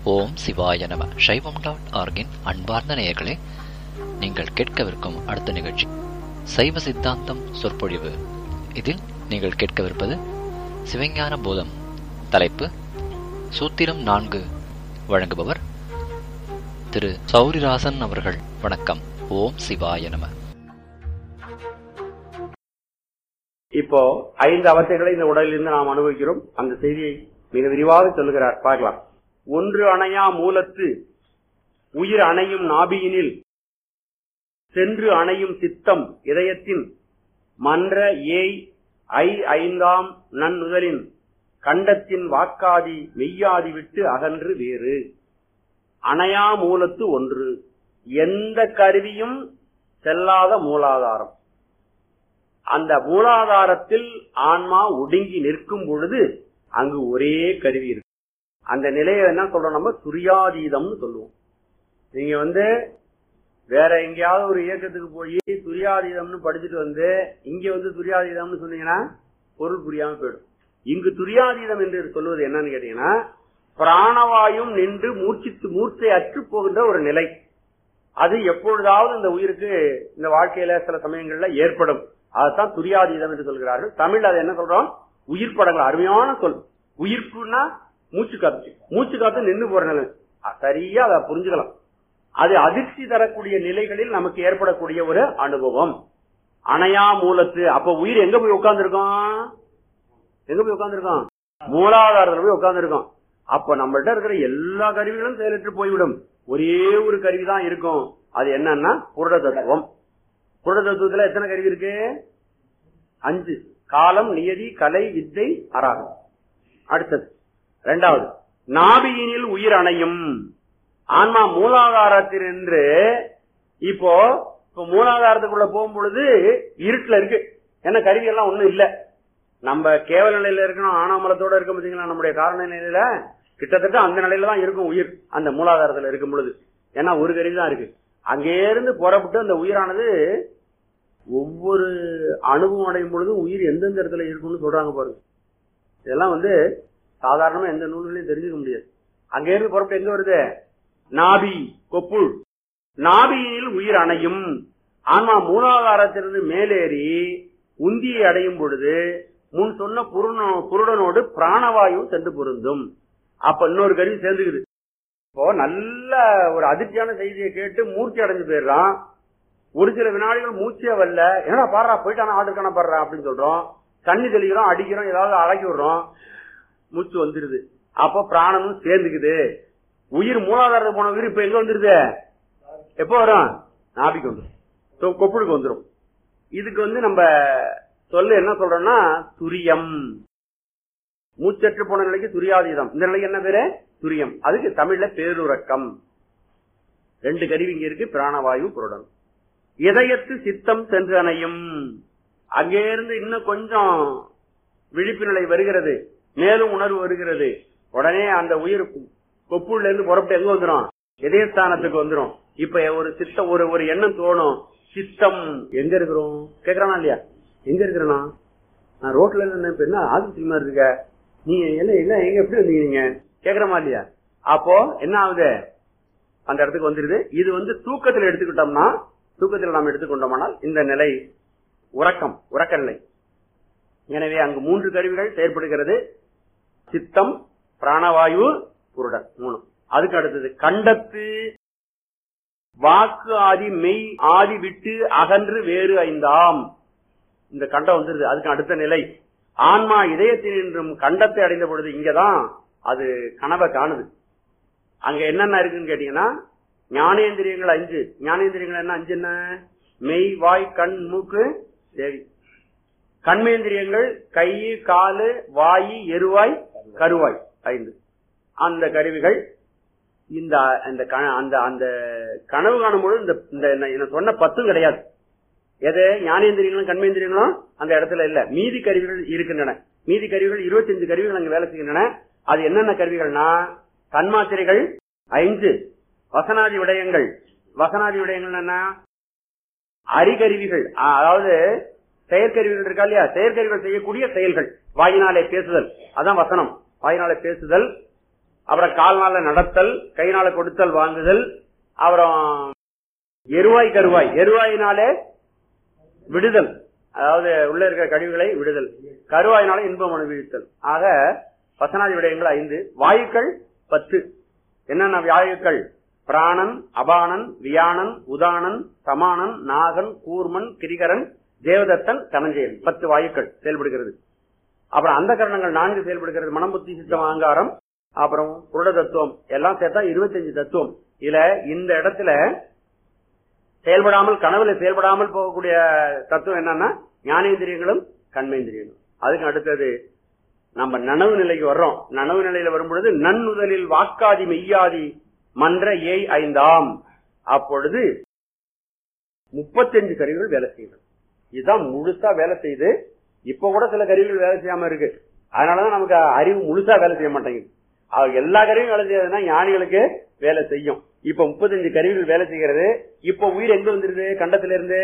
ஓம் சிவாய நம சைவம் டாட் ஆர்கின் அன்பார்ந்த நேயர்களே நீங்கள் கேட்கவிருக்கும் அடுத்த நிகழ்ச்சி சைவ சித்தாந்தம் சொற்பொழிவு இதில் நீங்கள் கேட்கவிருப்பது சிவஞான போதம் தலைப்பு சூத்திரம் நான்கு வழங்குபவர் திரு சௌரிராசன் அவர்கள் வணக்கம் ஓம் சிவாய நம இப்போ ஐந்து அவத்தைகளை இந்த உடலிலிருந்து நாம் அனுபவிக்கிறோம் அந்த செய்தியை மிக விரிவாக சொல்லுகிறார் பார்க்கலாம் ஒன்று அணையா மூலத்து உயிர் அணையும் நாபியினில் சென்று அணையும் சித்தம் இதயத்தின் மன்ற ஏய் ஐ ஐந்தாம் நன்னுதலின் கண்டத்தின் வாக்காதி மெய்யாதி விட்டு அகன்று வேறு அணையா மூலத்து ஒன்று எந்த கருவியும் செல்லாத மூலாதாரம் அந்த மூலாதாரத்தில் ஆன்மா ஒடுங்கி நிற்கும் பொழுது அங்கு ஒரே கருவி இருக்கு அந்த நிலையை என்ன சொல்றோம் நம்ம துரியாதீதம்னு சொல்லுவோம் நீங்க வந்து வேற எங்கேயாவது ஒரு இயக்கத்துக்கு போய் துரியாதீதம்னு படிச்சுட்டு வந்து இங்க வந்து துரியாதீதம்னு சொன்னீங்கன்னா பொருள் புரியாம போயிடும் இங்கு துரியாதீதம் என்று சொல்வது என்னன்னு கேட்டீங்கன்னா பிராணவாயும் நின்று மூச்சித்து மூர்ச்சை அற்று போகின்ற ஒரு நிலை அது எப்பொழுதாவது இந்த உயிருக்கு இந்த வாழ்க்கையில சில சமயங்கள்ல ஏற்படும் அதுதான் துரியாதீதம் என்று சொல்கிறார்கள் தமிழ் அது என்ன சொல்றோம் உயிர் படங்கள் அருமையான சொல் உயிர்ப்புன்னா மூச்சு காத்து மூச்சு காத்து நின்று போற நிலை அ- சரியா அதை புரிஞ்சுக்கலாம் அது அதிர்ச்சி தரக்கூடிய நிலைகளில் நமக்கு ஏற்படக்கூடிய ஒரு அனுபவம் அணையா மூலத்து அப்ப உயிர் எங்க போய் உட்கார்ந்துருக்கோம் எங்க போய் உட்கார்ந்துருக்கோம் மூலாதாரத்துல போய் உட்கார்ந்துருக்கோம் அப்ப நம்மள்ட்ட இருக்கிற எல்லா கருவிகளும் செயலற்று போய்விடும் ஒரே ஒரு கருவி தான் இருக்கும் அது என்னன்னா புருட தத்துவம் புருட தத்துவத்துல எத்தனை கருவி இருக்கு அஞ்சு காலம் நியதி கலை வித்தை அராகம் அடுத்தது இரண்டாவது நாபியினில் உயிர் அணையும் ஆன்மா மூலாதாரத்தினின்று இப்போ இப்போ மூலாதாரத்துக்குள்ள போகும் பொழுது இருட்டுல இருக்கு ஏன்னா கருவி எல்லாம் ஒண்ணும் இல்ல நம்ம கேவல நிலையில இருக்கணும் ஆனாமலத்தோட இருக்க பார்த்தீங்களா நம்முடைய காரண நிலையில கிட்டத்தட்ட அந்த நிலையில தான் இருக்கும் உயிர் அந்த மூலாதாரத்துல இருக்கும் பொழுது ஏன்னா ஒரு கருவி தான் இருக்கு அங்கே இருந்து புறப்பட்டு அந்த உயிரானது ஒவ்வொரு அனுபவம் அடையும் பொழுதும் உயிர் எந்தெந்த இடத்துல இருக்கும்னு சொல்றாங்க பாருங்க இதெல்லாம் வந்து சாதாரணமா எந்த நூல்களையும் தெரிஞ்சுக்க முடியாது அங்கே இருந்து புறப்பட்டு எங்க வருது நாபி கொப்புள் நாபியில் உயிர் அணையும் ஆன்மா மூலாதாரத்திலிருந்து மேலேறி உந்தியை அடையும் பொழுது முன் சொன்ன புருண- புருடனோடு பிராணவாயும் சென்று பொருந்தும் அப்ப இன்னொரு கருவி சேர்ந்துக்குது இப்போ நல்ல ஒரு அதிர்ச்சியான செய்தியை கேட்டு மூர்ச்சி அடைஞ்சு போயிடுறான் ஒரு சில வினாடிகள் மூச்சே வரல என்னடா பாடுறா போயிட்டானா ஆடுக்கான பாடுறா அப்படின்னு சொல்றோம் தண்ணி தெளிக்கிறோம் அடிக்கிறோம் ஏதாவது அழகி விடுறோம் மூச்சு வந்துருது அப்ப பிராணமும் சேர்ந்துக்குது உயிர் மூலாதாரத்துக்கு போன உயிர் இப்ப எங்க வந்துருது எப்போ வரும் நாபிக்கு வந்துடும் தொ- கொப்புளுக்கு வந்துடும் இதுக்கு வந்து நம்ம சொல்ல என்ன சொல்றோம்னா துரியம் மூச்சற்று போன நிலைக்கு துரியாதீதம் இந்த நிலைக்கு என்ன பேரு துரியம் அதுக்கு தமிழ்ல பேருறக்கம் ரெண்டு கருவி இங்க இருக்கு பிராணவாயு புருடன் இதயத்து சித்தம் சென்று அணையும் அங்கே இருந்து இன்னும் கொஞ்சம் விழிப்பு நிலை வருகிறது மேலும் உணர்வு வருகிறது உடனே அந்த உயிர் கொப்புள்ள இருந்து புறப்பட்டு எங்க வந்துடும் இதயஸ்தானத்துக்கு வந்துடும் இப்ப ஒரு சித்தம் ஒரு ஒரு எண்ணம் தோணும் சித்தம் எங்க இருக்கிறோம் கேக்குறானா இல்லையா எங்க இருக்கிறனா நான் ரோட்ல இருந்து இப்ப என்ன ஆதிசியமா இருக்க நீங்க என்ன என்ன எங்க எப்படி வந்தீங்க நீங்க கேக்குறமா இல்லையா அப்போ என்ன ஆகுது அந்த இடத்துக்கு வந்துருது இது வந்து தூக்கத்தில் எடுத்துக்கிட்டோம்னா தூக்கத்தில் நாம் எடுத்துக்கொண்டோமானால் இந்த நிலை உறக்கம் உறக்க நிலை எனவே அங்கு மூன்று கருவிகள் செயற்படுகிறது சித்தம் பிராணவாயு புருடன் மூணு அதுக்கு அடுத்தது கண்டத்து வாக்கு ஆதி மெய் ஆதி விட்டு அகன்று வேறு ஐந்தாம் இந்த கண்டம் வந்துருது அதுக்கு அடுத்த நிலை ஆன்மா இதயத்தில் நின்றும் கண்டத்தை அடைந்த பொழுது இங்கதான் அது கனவை காணுது அங்க என்னென்ன இருக்குன்னு கேட்டீங்கன்னா ஞானேந்திரியங்கள் அஞ்சு ஞானேந்திரியங்கள் என்ன அஞ்சு என்ன மெய் வாய் கண் மூக்கு செவி கண்மேந்திரியங்கள் கை காலு வாயி எருவாய் கருவாய் ஐந்து அந்த கருவிகள் இந்த அந்த க- அந்த அந்த கனவு காணும்போது இந்த இந்த என்ன- என்ன சொன்ன பத்தும் கிடையாது எது ஞானேந்திரியங்களும் கண்மேந்திரியங்களும் அந்த இடத்துல இல்ல மீதி கருவிகள் இருக்கின்றன மீதி கருவிகள் 25 கருவிகள் அங்க வேலை செய்கின்றன அது என்னென்ன கருவிகள்னா தன்மாத்திரைகள் ஐந்து வசனாதி விடயங்கள் வசனாதி விடயங்கள் என்ன அறிகருவிகள் ஆ, அதாவது செயற்கருவிகள் இருக்கா இல்லையா செயற்கருவிகள் செய்யக்கூடிய செயல்கள் வாயினாலே பேசுதல் அதான் வசனம் வாயினாலே பேசுதல் அப்புறம் கால்நாள நடத்தல் கைனால கொடுத்தல் வாங்குதல் அப்புறம் எருவாய் கருவாய் எருவாயினாலே விடுதல் அதாவது உள்ள இருக்கிற கழிவுகளை விடுதல் கருவாயினால இன்பம் அனுபவித்தல் ஆக பசனாதி விடயங்கள் ஐந்து வாயுக்கள் பத்து என்னென்ன வாயுக்கள் பிராணன் அபானன் வியானன் உதானன் சமானன் நாகன் கூர்மன் கிரிகரன் தேவதத்தன் தனஞ்சயன் பத்து வாயுக்கள் செயல்படுகிறது அப்புறம் அந்த கரணங்கள் நான்கு செயல்படுகிறது மனம் புத்தி சித்தம் அகங்காரம் அப்புறம் புருட தத்துவம் எல்லாம் சேர்த்தா இருபத்தஞ்சு தத்துவம் இதுல இந்த இடத்துல செயல்படாமல் கனவுல செயல்படாமல் போகக்கூடிய தத்துவம் என்னன்னா ஞானேந்திரியங்களும் கண்மேந்திரியங்களும் அதுக்கு அடுத்தது நம்ம நனவு நிலைக்கு வர்றோம் நனவு நிலையில வரும்பொழுது நன்னுதலில் வாக்காதி மெய்யாதி மன்ற ஏய் ஐந்தாம் அப்பொழுது முப்பத்தஞ்சு கருவிகள் வேலை செய்யுது இதுதான் முழுசா வேலை செய்யுது இப்ப கூட சில கருவிகள் வேலை செய்யாம இருக்கு அதனாலதான் நமக்கு அறிவு முழுசா வேலை செய்ய மாட்டேங்குது அது எல்லா கருவியும் வேலை செய்யறதுன்னா ஞானிகளுக்கு வேலை செய்யும் இப்ப முப்பத்தஞ்சு கருவிகள் வேலை செய்கிறது இப்ப உயிர் எங்க வந்துருது கண்டத்துல இருந்து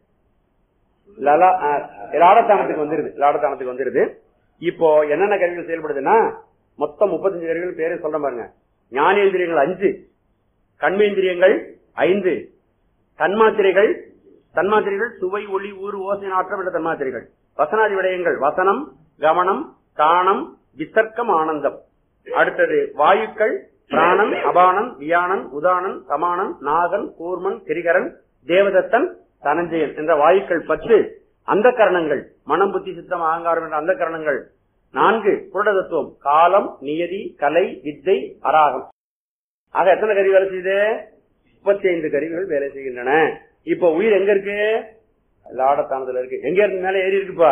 லலா- அஹ், லாடத்தானத்துக்கு வந்துருது லாடத்தானத்துக்கு வந்துருது இப்போ என்னென்ன கருவிகள் செயல்படுதுன்னா மொத்தம் முப்பத்தஞ்சு கருவிகள் பேரு சொல்ற பாருங்க ஞானேந்திரியங்கள் அஞ்சு கண்மேந்திரியங்கள் ஐந்து தன்மாத்திரைகள் தன்மாத்திரைகள் சுவை ஒளி ஊறு ஓசை நாற்றம் என்ற தன்மாத்திரைகள் வசனாதி விடயங்கள் வசனம் கவனம் தானம் வித்தர்க்கம் ஆனந்தம் அடுத்தது வாயுக்கள் பிராணன் அபானன் வியானன் உதானன் சமானன் நாகன் கூர்மன் கிரிகரன் தேவதத்தன் தனஞ்சயன் என்ற வாயுக்கள் பத்து அந்த கரணங்கள் மனம் புத்தி சித்தம் அகங்காரம் என்ற அந்த கரணங்கள் நான்கு புருட தத்துவம் காலம் நியதி கலை வித்தை அராகம் ஆக எத்தனை கருவி வேலை செய்யுது முப்பத்தி ஐந்து கருவிகள் வேலை செய்கின்றன இப்போ உயிர் எங்க இருக்கு லாடத்தானத்துல இருக்கு எங்க இருந்து மேல ஏறி இருக்குப்பா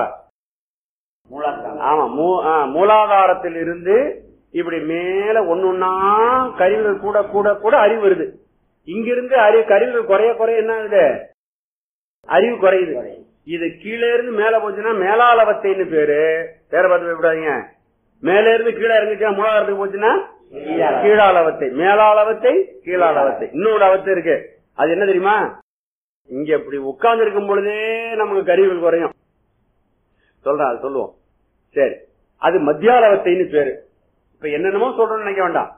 ஆமா மூ- ஆ, மூலாதாரத்தில் இருந்து இப்படி மேல ஒன்னொன்னா கருவிகள் கூட கூட கூட அறிவு வருது இங்கிருந்து அறிவு கருவிகள் குறைய குறைய என்ன ஆகுது அறிவு குறையுது இது கீழே இருந்து மேல போச்சுன்னா மேலாளவத்தைன்னு பேரு பேர பார்த்து விடாதீங்க மேல இருந்து கீழே இறங்கிச்சுன்னா மூலாதாரத்துக்கு போச்சுன்னா கீழாளவத்தை மேலாளவத்தை கீழாளவத்தை இன்னொரு அவத்தை இருக்கு அது என்ன தெரியுமா இங்க இப்படி உட்கார்ந்து இருக்கும் பொழுதே நமக்கு கருவிகள் குறையும் சொல்றேன் அது சொல்லுவோம் சரி அது மத்தியாலவத்தைன்னு பேரு இப்ப என்னென்னமோ சொல்றோம்னு நினைக்க வேண்டாம்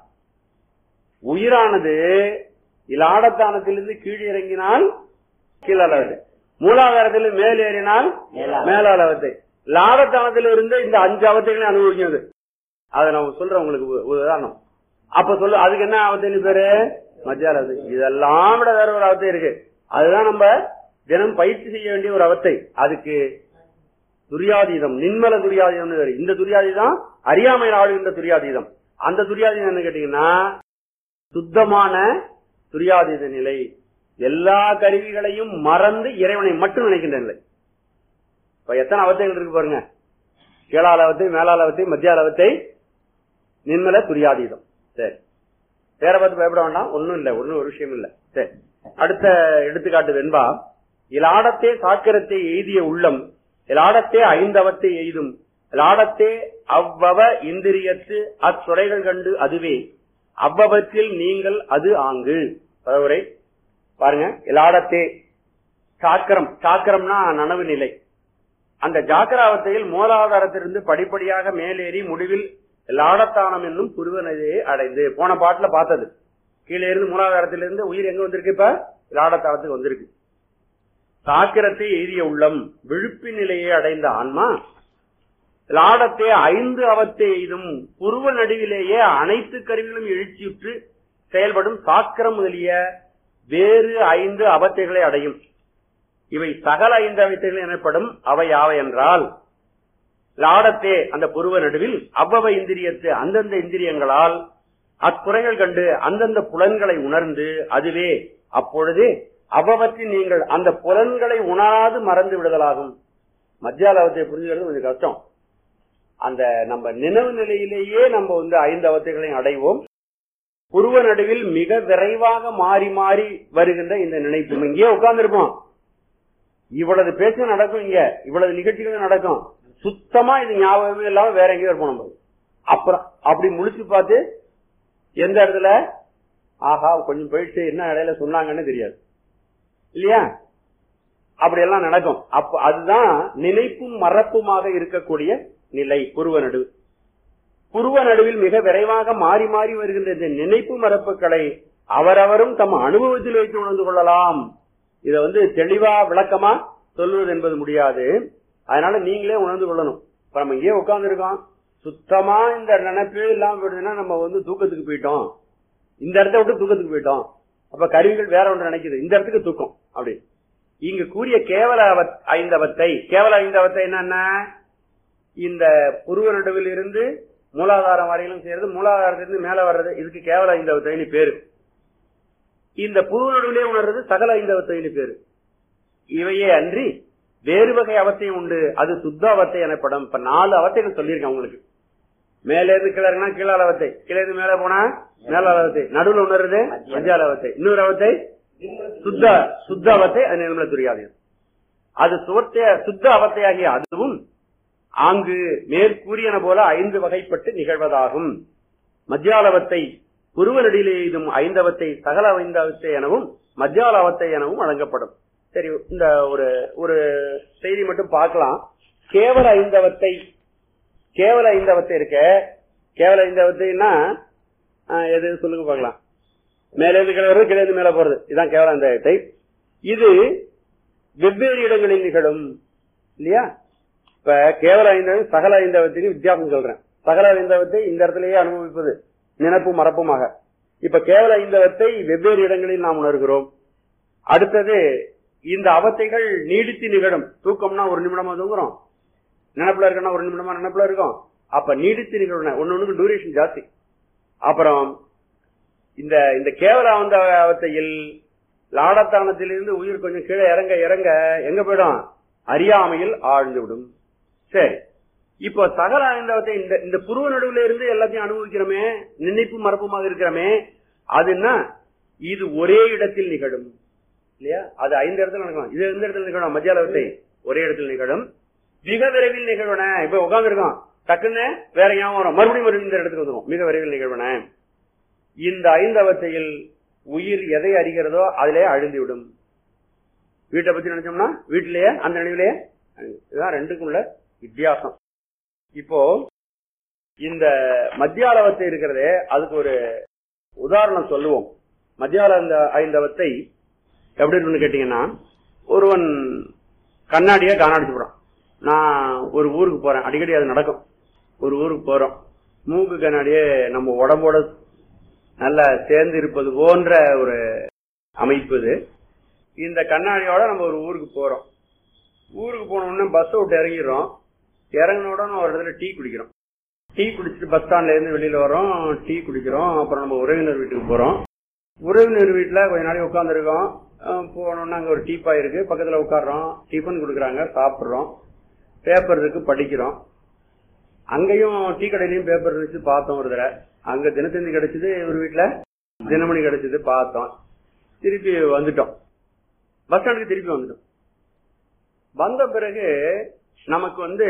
உயிரானது இலாடத்தானத்திலிருந்து கீழே இறங்கினால் கீழளவத்தை மூலாதாரத்தில் மேல் ஏறினால் மேலாளவத்தை லாடத்தானத்தில் இருந்து இந்த அஞ்சு அவத்தைகளையும் அனுபவிக்கிறது அதை நான் சொல்றேன் உங்களுக்கு ஒரு உதாரணம் அப்ப சொல்லு அதுக்கு என்ன அவத்தைன்னு பேரு மத்தியாலவத்தை இதெல்லாம் விட வேற ஒரு அவத்தை இருக்கு அதுதான் நம்ம தினம் பயிற்சி செய்ய வேண்டிய ஒரு அவத்தை அதுக்கு துரியாதீதம் நின்மல துரியாதீதம் இந்த துரியாதீதம் அறியாமை ஆளுகின்ற துரியாதீதம் அந்த துரியாதீதம் என்ன கேட்டீங்கன்னா சுத்தமான துரியாதீத நிலை எல்லா கருவிகளையும் மறந்து இறைவனை மட்டும் நினைக்கின்ற நிலை இப்ப எத்தனை அவத்தைகள் இருக்கு பாருங்க கீழாலவத்தை மேலாளவத்தை மத்தியாலவத்தை நின்மல துரியாதீதம் சரி வேற பார்த்து பயப்பட வேண்டாம் ஒண்ணும் இல்ல ஒன்னும் ஒரு விஷயம் இல்ல சரி அடுத்த எடுத்துக்காட்டு வெண்பா இலாடத்தே சாக்கிரத்தை எய்திய உள்ளம் இலாடத்தே ஐந்தவத்தை எய்தும் இலாடத்தே அவ்வவ இந்திரியத்து அச்சுரைகள் கண்டு அதுவே அவ்வவற்றில் நீங்கள் அது ஆங்கு பதவுரை பாருங்க இலாடத்தே சாக்கரம் சாக்கரம்னா நனவு நிலை அந்த ஜாக்கிராவத்தையில் மூலாதாரத்திலிருந்து படிப்படியாக மேலேறி முடிவில் லாடத்தானம் என்னும் புருவனையை அடைந்து போன பாட்டுல பார்த்தது கீழே இருந்து மூலாதாரத்திலிருந்து உயிர் எங்க வந்திருக்கு இப்ப லாடத்தானத்துக்கு வந்திருக்கு சாக்கிரத்தை எய்திய உள்ளம் விழுப்பு நிலையை அடைந்த ஆன்மா லாடத்தை ஐந்து அவத்தை எய்தும் புருவ நடுவிலேயே அனைத்து கருவிகளும் எழுச்சியுற்று செயல்படும் சாக்கிரம் முதலிய வேறு ஐந்து அவத்தைகளை அடையும் இவை சகல ஐந்து அவத்தைகள் எனப்படும் அவை யாவை என்றால் லாடத்தே அந்த புருவ நடுவில் அவ்வவ இந்திரியத்து அந்தந்த இந்திரியங்களால் அத்துறைகள் கண்டு அந்தந்த புலன்களை உணர்ந்து அதுவே அப்பொழுது அவ்வவற்றில் நீங்கள் அந்த புலன்களை உணராது மறந்து விடுதலாகும் மத்தியாலவத்தை புரிஞ்சுக்கிறது கொஞ்சம் கஷ்டம் அந்த நம்ம நினைவு நிலையிலேயே நம்ம வந்து ஐந்து அவத்தைகளையும் அடைவோம் புருவ நடுவில் மிக விரைவாக மாறி மாறி வருகின்ற இந்த நினைப்பு இங்கேயே உட்கார்ந்துருப்போம் இவ்வளவு பேச்சு நடக்கும் இங்க இவ்வளவு நிகழ்ச்சிகள் நடக்கும் சுத்தமா இது ஞாபகமே இல்லாம வேற எங்கேயோ இருப்போம் நம்ம அப்புறம் அப்படி முழிச்சு பார்த்து எந்த இடத்துல ஆஹா கொஞ்சம் போயிட்டு என்ன இடையில சொன்னாங்கன்னு தெரியாது இல்லையா அப்படி எல்லாம் நடக்கும் அப்ப அதுதான் நினைப்பும் மறப்புமாக இருக்கக்கூடிய நிலை புருவ நடு புருவ நடுவில் மிக விரைவாக மாறி மாறி வருகின்ற இந்த நினைப்பு மரப்புகளை அவரவரும் தம் அனுபவத்தில் வைத்து உணர்ந்து கொள்ளலாம் இத வந்து தெளிவா விளக்கமா சொல்லுவது என்பது முடியாது அதனால நீங்களே உணர்ந்து கொள்ளணும் இப்ப நம்ம இங்கே உட்கார்ந்து இருக்கோம் சுத்தமா இந்த நினைப்பே இல்லாம போயிடுதுன்னா நம்ம வந்து தூக்கத்துக்கு போயிட்டோம் இந்த இடத்த விட்டு தூக்கத்துக்கு போயிட்டோம் அப்ப கருவிகள் வேற ஒன்று நினைக்குது இந்த இடத்துக்கு தூக்கம் அப்படி இங்க கூறிய கேவல அவத்- ஐந்தவத்தை கேவல ஐந்தவத்தை என்னன்னா இந்த புருவ நடுவில் இருந்து மூலாதாரம் வரையிலும் செய்யறது மூலாதாரத்திலிருந்து மேல வர்றது இதுக்கு கேவல ஐந்தவத்தைன்னு பேரு இந்த புருவ நடுவிலே உணர்றது சகல ஐந்தவத்தைன்னு பேரு இவையே அன்றி வேறு வகை அவத்தையும் உண்டு அது சுத்த அவத்தை எனப்படும் இப்ப நாலு அவத்தைகள் சொல்லியிருக்கேன் உங்களுக்கு மேல இருந்து கீழே இறங்கினா கீழால அவத்தை கீழே இருந்து மேல போனா மேலால அவத்தை நடுவுல உணர்றது மத்தியால அவத்தை இன்னொரு அவத்தை சுத்த சுத்த அவத்தை அது நிர்மல துரியாதீனம் அது சுவத்தை சுத்த அவத்தையாகிய அதுவும் ஆங்கு மேற்கூறியன போல ஐந்து வகைப்பட்டு நிகழ்வதாகும் மத்தியாலவத்தை புருவனடியிலே எய்தும் ஐந்தவத்தை சகல ஐந்தவத்தை எனவும் மத்தியாலவத்தை எனவும் வழங்கப்படும் சரி இந்த ஒரு ஒரு செய்தி மட்டும் பார்க்கலாம் கேவல ஐந்தவத்தை கேவல ஐந்தவத்தை இருக்க கேவல ஐந்தவத்தைன்னா ஆஹ், எது சொல்லுங்க பார்க்கலாம் மேலே இருந்து கீழே வர்றது கீழே இருந்து மேல போறது இதுதான் கேவல ஐந்தவத்தை இது வெவ்வேறு இடங்களில் நிகழும் இல்லையா இப்ப கேவல ஐந்தவம் சகல ஐந்தவத்துக்கு வித்தியாசம் சொல்றேன் சகல ஐந்தவத்தை இந்த இடத்திலேயே அனுபவிப்பது நினப்பும் மறப்புமாக இப்ப கேவல ஐந்தவத்தை வெவ்வேறு இடங்களில் நாம் உணர்கிறோம் அடுத்தது இந்த அவத்தைகள் நீடித்து நிகழும் தூக்கம்னா ஒரு நிமிடமா தூங்குறோம் நினப்புல இருக்கனா ஒரு நிமிடமா நினப்புல இருக்கும் அப்ப நீடித்து நிகழும் ஒன்னு ஒண்ணுக்கு டூரேஷன் ஜாஸ்தி அப்புறம் இந்த இந்த கேவல அந்த அவத்தையில் லாடத்தானத்திலிருந்து உயிர் கொஞ்சம் கீழே இறங்க இறங்க எங்க போயிடும் அறியாமையில் ஆழ்ந்து விடும் சரி இப்போ சகல ஐந்தவத்தை இந்த இந்த புருவ நடுவுல இருந்து எல்லாத்தையும் அனுபவிக்கிறோமே நினைப்பு மரப்புமாக இருக்கிறோமே அது என்ன இது ஒரே இடத்தில் நிகழும் இல்லையா அது ஐந்து இடத்துல நடக்கும் இது எந்த இடத்துல நிகழும் மத்தியாலவத்தை ஒரே இடத்தில் நிகழும் மிக விரைவில் நிகழ்வன இப்ப உட்கார்ந்து இருக்கோம் டக்குன்னு வேற ஞாபகம் வரும் மறுபடியும் மறுபடியும் இந்த இடத்துக்கு வந்துடும் மிக விரைவில் நிகழ்வன இந்த ஐந்தவத்தையில் உயிர் எதை அறிகிறதோ அதிலே அழிந்துவிடும் வீட்டை பத்தி நினைச்சோம்னா வீட்டிலேயே அந்த நினைவிலேயே அழிந்து. இதுதான் ரெண்டுக்கும் உள்ள வித்தியாசம் இப்போ இந்த மத்தியாலவத்தை இருக்கிறதே அதுக்கு ஒரு உதாரணம் சொல்லுவோம் மத்தியால அந்த ஐந்தவத்தை எப்படி இருக்குன்னு கேட்டீங்கன்னா ஒருவன் கண்ணாடியே காணாடிச்சு போறான் நான் ஒரு ஊருக்கு போறேன் அடிக்கடி அது நடக்கும் ஒரு ஊருக்கு போறோம் மூக்கு கண்ணாடியே நம்ம உடம்போட நல்லா சேர்ந்து இருப்பது போன்ற ஒரு அமைப்பு இது இந்த கண்ணாடியோட நம்ம ஒரு ஊருக்கு போறோம் ஊருக்கு போன உடனே பஸ் விட்டு இறங்கிடுறோம் இறங்கின உடனே ஒரு இடத்துல டீ குடிக்கிறோம் டீ குடிச்சிட்டு பஸ் ஸ்டாண்ட்ல இருந்து வெளியில வரோம் டீ குடிக்கிறோம் அப்புறம் நம்ம உறவினர் வீட்டுக்கு போறோம் உறவினர் வீட்டுல கொஞ்ச நாளைக்கு உட்காந்துருக்கோம் போனோம்னா அங்க ஒரு டீப்பாய் இருக்கு பக்கத்துல உட்காடுறோம் டிஃபன் கொடுக்குறாங்க சாப்பிடுறோம் பேப்பர் இருக்கு படிக்கிறோம் அங்கேயும் டீ கடையிலயும் பேப்பர் இருந்துச்சு பார்த்தோம் ஒரு தடவை அங்க தினத்தந்தி கிடைச்சது ஒரு வீட்டுல தினமணி கிடைச்சது பார்த்தோம் திருப்பி வந்துட்டோம் பஸ் ஸ்டாண்டுக்கு திருப்பி வந்துட்டோம் வந்த பிறகு நமக்கு வந்து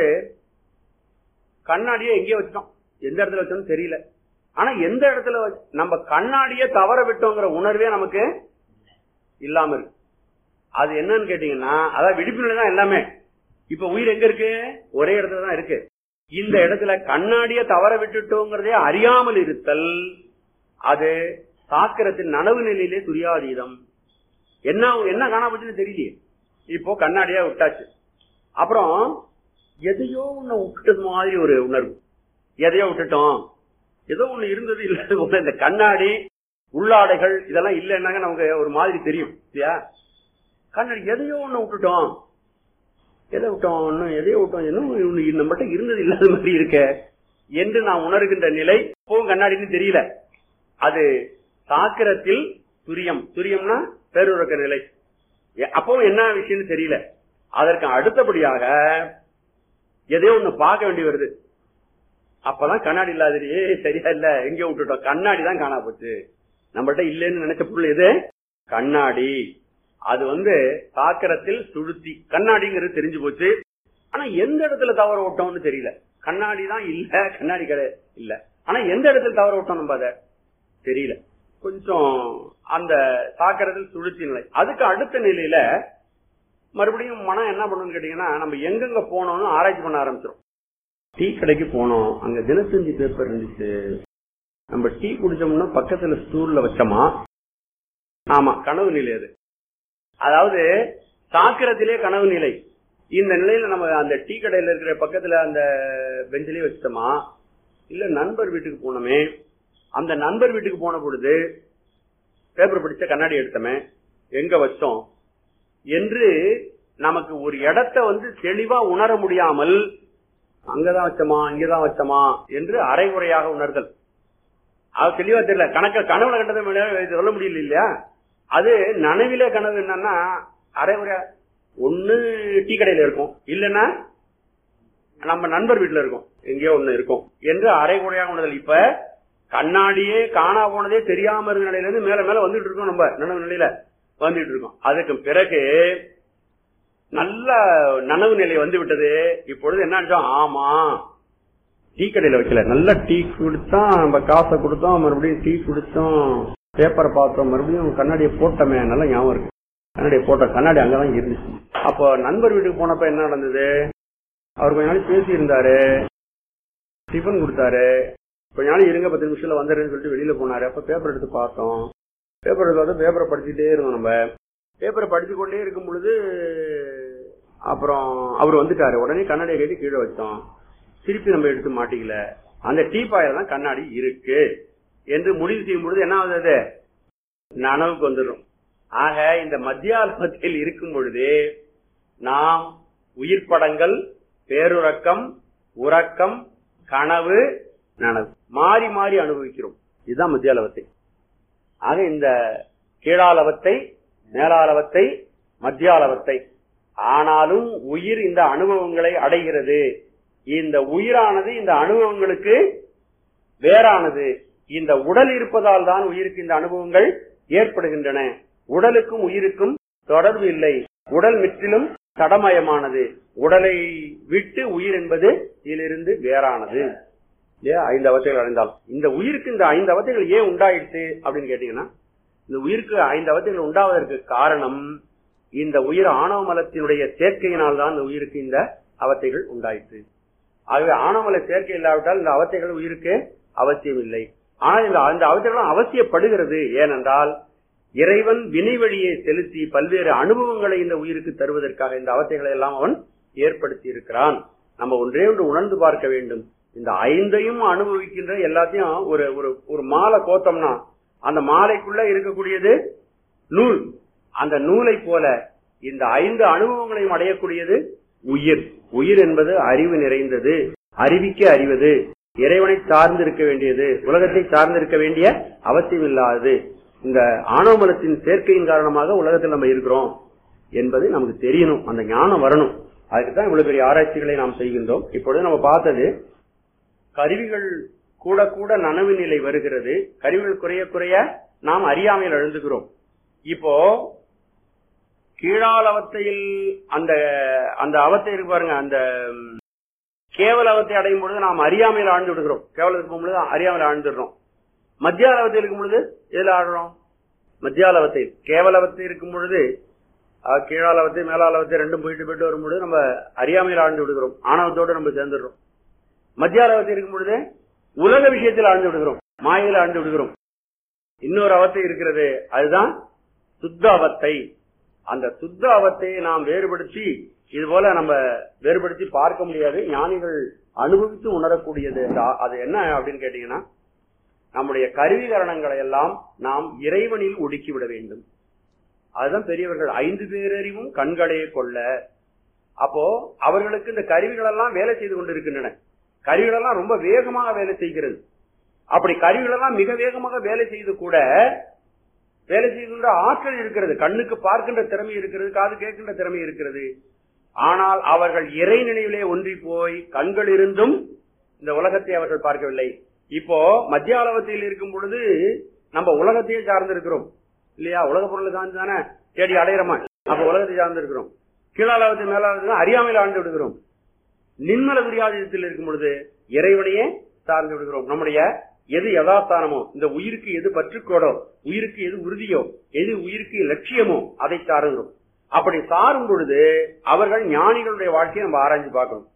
கண்ணாடியை எங்கேயோ வச்சிட்டோம் எந்த இடத்துல வச்சோம்னு தெரியல ஆனா எந்த இடத்துல வச்ச- நம்ம கண்ணாடியை தவற விட்டோங்கிற உணர்வே நமக்கு இல்லாம இருக்கு அது என்னன்னு கேட்டீங்கன்னா அதான் விழிப்புணர்வு தான் எல்லாமே இப்ப உயிர் எங்க இருக்கு ஒரே இடத்துல தான் இருக்கு இந்த இடத்துல கண்ணாடியை தவற விட்டுட்டோங்கிறதே அறியாமல் இருத்தல் அது சாக்கிரத்தின் நனவு நிலையிலே துரியாதீதம் என்ன என்ன காணாமச்சுன்னு தெரியலையே இப்போ கண்ணாடியா விட்டாச்சு அப்புறம் எதையோ ஒண்ணு விட்டுட்டது மாதிரி ஒரு உணர்வு எதையோ விட்டுட்டோம் ஏதோ ஒண்ணு இருந்தது இல்லாத ஒண்ணு இந்த கண்ணாடி உள்ளாடைகள் இதெல்லாம் இல்லைன்னாங்க நமக்கு ஒரு மாதிரி தெரியும் இல்லையா கண்ணாடி எதையோ ஒண்ணு விட்டுட்டோம் எதை விட்டோம் இன்னும் எதையோ விட்டோம் இன்னும் ஒண்ணு நம்மகிட்ட இருந்தது இல்லாத மாதிரி இருக்க என்று நான் உணர்கின்ற நிலை இப்பவும் கண்ணாடின்னு தெரியல அது சாக்கிரத்தில் துரியம் துரியம்னா பேருறக்க நிலை எ- அப்பவும் என்ன விஷயம்னு தெரியல அதற்கு அடுத்தபடியாக எதையோ ஒண்ணு பார்க்க வேண்டி வருது அப்பதான் கண்ணாடி இல்லாதது ஏய் சரியா இல்ல எங்க விட்டுட்டோம் கண்ணாடி தான் காணா போச்சு நம்மள்ட்ட இல்லைன்னு நினைச்ச பொருள் எது கண்ணாடி அது வந்து சாக்கரத்தில் சுழுத்தி கண்ணாடிங்கிறது தெரிஞ்சு போச்சு ஆனா எந்த இடத்துல தவற விட்டோம்னு தெரியல கண்ணாடி தான் இல்ல கண்ணாடி கடை இல்ல ஆனா எந்த இடத்துல தவற விட்டோம் நம்ம அதை தெரியல கொஞ்சம் அந்த சாக்கரத்தில் சுழுத்தி நிலை அதுக்கு அடுத்த நிலையில மறுபடியும் மனம் என்ன பண்ணுன்னு கேட்டீங்கன்னா நம்ம எங்கெங்க போனோம்னு ஆராய்ச்சி பண்ண ஆரம்பிச்சிடும் டீ கடைக்கு போனோம் அங்க தினத்தந்தி பேப்பர் இருந்துச்சு நம்ம டீ குடிச்சோம்னா பக்கத்துல ஸ்டூல்ல வச்சோமா ஆமா கனவு நிலை அது அதாவது சாக்கிரத்திலே கனவு நிலை இந்த நிலையில நம்ம அந்த டீ கடையில இருக்கிற பக்கத்துல அந்த பெஞ்சிலே வச்சிட்டோமா இல்ல நண்பர் வீட்டுக்கு போனோமே அந்த நண்பர் வீட்டுக்கு போன பொழுது பேப்பர் பிடிச்ச கண்ணாடி எடுத்தோமே எங்க வச்சோம் என்று நமக்கு ஒரு இடத்த வந்து தெளிவா உணர முடியாமல் அங்கதான் வச்சோமா இங்கதான் வச்சோமா என்று அரைகுறையாக உணர்தல் அது தெளிவா தெரியல கணக்க கனவுல கண்டதை சொல்ல முடியல இல்லையா அது நனவில கனவு என்னன்னா அரைகுறையா ஒண்ணு டீ கடையில இருக்கும் இல்லைன்னா நம்ம நண்பர் வீட்டுல இருக்கும் எங்கேயோ ஒண்ணு இருக்கும் என்று அரைகுறையாக உணர்தல் இப்ப கண்ணாடியே காணா போனதே தெரியாம இருக்கிற நிலையில இருந்து மேல மேல வந்துட்டு இருக்கோம் நம்ம நனவு நிலையில வந்துட்டு இருக்கோம் அதுக்கு பிறகு நல்ல நனவு நிலை வந்து விட்டது இப்பொழுது என்ன ஆமா டீ கடையில வைக்கல நல்ல டீ குடித்தோம் நம்ம காசை கொடுத்தோம் மறுபடியும் டீ குடித்தோம் பேப்பரை பார்த்தோம் மறுபடியும் கண்ணாடியை போட்டோமே நல்லா ஞாபகம் இருக்கு கண்ணாடியை போட்டோம் கண்ணாடி அங்கதான் இருந்துச்சு அப்போ நண்பர் வீட்டுக்கு போனப்ப என்ன நடந்தது அவர் கொஞ்ச நாள் பேசி இருந்தாரு டிஃபன் கொடுத்தாரு கொஞ்ச நாள் இருங்க பத்து நிமிஷத்துல வந்துடுறேன்னு சொல்லிட்டு வெளியில போனாரு அப்ப பேப்பர் எடுத்து பார்த்தோம் பேப்பர் எடுத்து பார்த்தா பேப்பரை படிச்சுட்டே இருந்தோம் நம்ம பேப்பரை படிச்சு கொண்டே இருக்கும் பொழுது அப்புறம் அவர் வந்துட்டாரு உடனே கண்ணாடியை கட்டி கீழே வச்சோம் திருப்பி நம்ம எடுத்து மாட்டிக்கல அந்த டீ பாயில தான் கண்ணாடி இருக்கு என்று முடிவு செய்யும் பொழுது என்ன ஆகுது நனவுக்கு வந்துடும் ஆக இந்த மத்தியாலபத்தில் இருக்கும் பொழுது நாம் உயிர் படங்கள் பேருறக்கம் உறக்கம் கனவு நனவு மாறி மாறி அனுபவிக்கிறோம் இதுதான் மத்தியாலவத்தை ஆக இந்த கீழாலவத்தை மேலாலவத்தை மத்தியாலவத்தை ஆனாலும் உயிர் இந்த அனுபவங்களை அடைகிறது இந்த உயிரானது இந்த அனுபவங்களுக்கு வேறானது இந்த உடல் இருப்பதால் தான் உயிருக்கு இந்த அனுபவங்கள் ஏற்படுகின்றன உடலுக்கும் உயிருக்கும் தொடர்பு இல்லை உடல் முற்றிலும் தடமயமானது உடலை விட்டு உயிர் என்பது இதிலிருந்து வேறானது இல்லையா ஐந்து அவத்தைகள் அடைந்தால் இந்த உயிருக்கு இந்த ஐந்து அவத்தைகள் ஏன் உண்டாயிடுச்சு அப்படின்னு கேட்டீங்கன்னா இந்த உயிருக்கு ஐந்து அவத்தைகள் உண்டாவதற்கு காரணம் இந்த உயிர் ஆணவ மலத்தினுடைய சேர்க்கையினால் தான் இந்த உயிருக்கு இந்த அவத்தைகள் உண்டாயிற்று ஆகவே ஆணவமல சேர்க்கை இல்லாவிட்டால் இந்த அவத்தைகள் உயிருக்கு அவசியம் இல்லை ஆனால் இந்த அந்த அவத்தைகளும் அவசியப்படுகிறது ஏனென்றால் இறைவன் வினை வழியை செலுத்தி பல்வேறு அனுபவங்களை இந்த உயிருக்கு தருவதற்காக இந்த அவத்தைகளை எல்லாம் அவன் ஏற்படுத்தி இருக்கிறான் நம்ம ஒன்றே ஒன்று உணர்ந்து பார்க்க வேண்டும் இந்த ஐந்தையும் அனுபவிக்கின்ற எல்லாத்தையும் ஒரு ஒரு ஒரு மாலை கோத்தம்னா அந்த மாலைக்குள்ள இருக்கக்கூடியது நூல் அந்த நூலை போல இந்த ஐந்து அனுபவங்களையும் அடையக்கூடியது உயிர் உயிர் என்பது அறிவு நிறைந்தது அறிவிக்க அறிவது இறைவனை சார்ந்து இருக்க வேண்டியது உலகத்தை சார்ந்து இருக்க வேண்டிய அவசியம் இல்லாதது இந்த ஆணவமலத்தின் சேர்க்கையின் காரணமாக உலகத்தில் நம்ம இருக்கிறோம் என்பது நமக்கு தெரியணும் அந்த ஞானம் வரணும் அதுக்கு தான் இவ்வளவு பெரிய ஆராய்ச்சிகளை நாம் செய்கின்றோம் இப்பொழுது நம்ம பார்த்தது கருவிகள் கூட கூட நனவு நிலை வருகிறது கருவிகள் குறைய குறைய நாம் அறியாமையில் எழுந்துகிறோம் இப்போ கீழால் அவத்தையில் அந்த அந்த அவத்தை இருக்கு பாருங்க அந்த ம், கேவல அவத்தை அடையும் பொழுது நாம் அறியாமையில் ஆழ்ந்து விடுகிறோம் கேவலத்துக்கு போகும்பொழுது அறியாமையில் ஆழ்ந்துடுறோம் மத்தியாலவத்தை இருக்கும் பொழுது எதுல ஆடுறோம் மத்தியாலவத்தை கேவலவத்தை இருக்கும் பொழுது அஹ், கீழாலவத்தை மேலாலவத்தை ரெண்டும் போயிட்டு போயிட்டு வரும்பொழுது நம்ம அறியாமையில் ஆழ்ந்து விடுகிறோம் ஆணவத்தோடு நம்ம சேர்ந்துடுறோம் மத்தியாலவத்தை இருக்கும் பொழுது உலக விஷயத்தில் ஆழ்ந்து விடுகிறோம் மாயையில் ஆழ்ந்து விடுகிறோம் இன்னொரு அவத்தை இருக்கிறது அதுதான் சுத்த அவத்தை அந்த சுத்த அவத்தை நாம் வேறுபடுத்தி இது போல நம்ம வேறுபடுத்தி பார்க்க முடியாது ஞானிகள் அனுபவித்து உணரக்கூடியது அந்த- அது என்ன அப்படின்னு கேட்டீங்கன்னா நம்முடைய கருவிகரணங்களை எல்லாம் நாம் இறைவனில் ஒடுக்கி விட வேண்டும் அதுதான் பெரியவர்கள் ஐந்து பேரறிவும் கண்களே கொள்ள அப்போ அவர்களுக்கு இந்த கருவிகள் எல்லாம் வேலை செய்து கொண்டிருக்கின்றன கருவிகள் எல்லாம் ரொம்ப வேகமாக வேலை செய்கிறது அப்படி கருவிகள் எல்லாம் மிக வேகமாக வேலை செய்து கூட வேலை செய்கின்ற ஆற்றல் இருக்கிறது கண்ணுக்கு பார்க்கின்ற திறமை இருக்கிறது காது கேட்கின்ற திறமை இருக்கிறது ஆனால் அவர்கள் இறை நினைவிலே ஒன்றி போய் கண்கள் இருந்தும் இந்த உலகத்தை அவர்கள் பார்க்கவில்லை இப்போ மத்திய அளவத்தில் இருக்கும் பொழுது நம்ம உலகத்தையே சார்ந்து இருக்கிறோம் இல்லையா உலக பொருளை சார்ந்து தானே தேடி அடையிறோமா அப்ப உலகத்தை சார்ந்து இருக்கிறோம் கீழாளவத்தை மேலாவது அறியாமையில் ஆண்டு விடுகிறோம் நின்மல துரியாதத்தில் இருக்கும் பொழுது இறைவனையே சார்ந்து விடுகிறோம் நம்முடைய எது யதாஸ்தானமோ இந்த உயிருக்கு எது பற்றுக்கோடோ உயிருக்கு எது உறுதியோ எது உயிருக்கு லட்சியமோ அதை சாருகிறோம் அப்படி சாரும் பொழுது அவர்கள் ஞானிகளுடைய வாழ்க்கையை நம்ம ஆராய்ஞ்சு பார்க்கணும்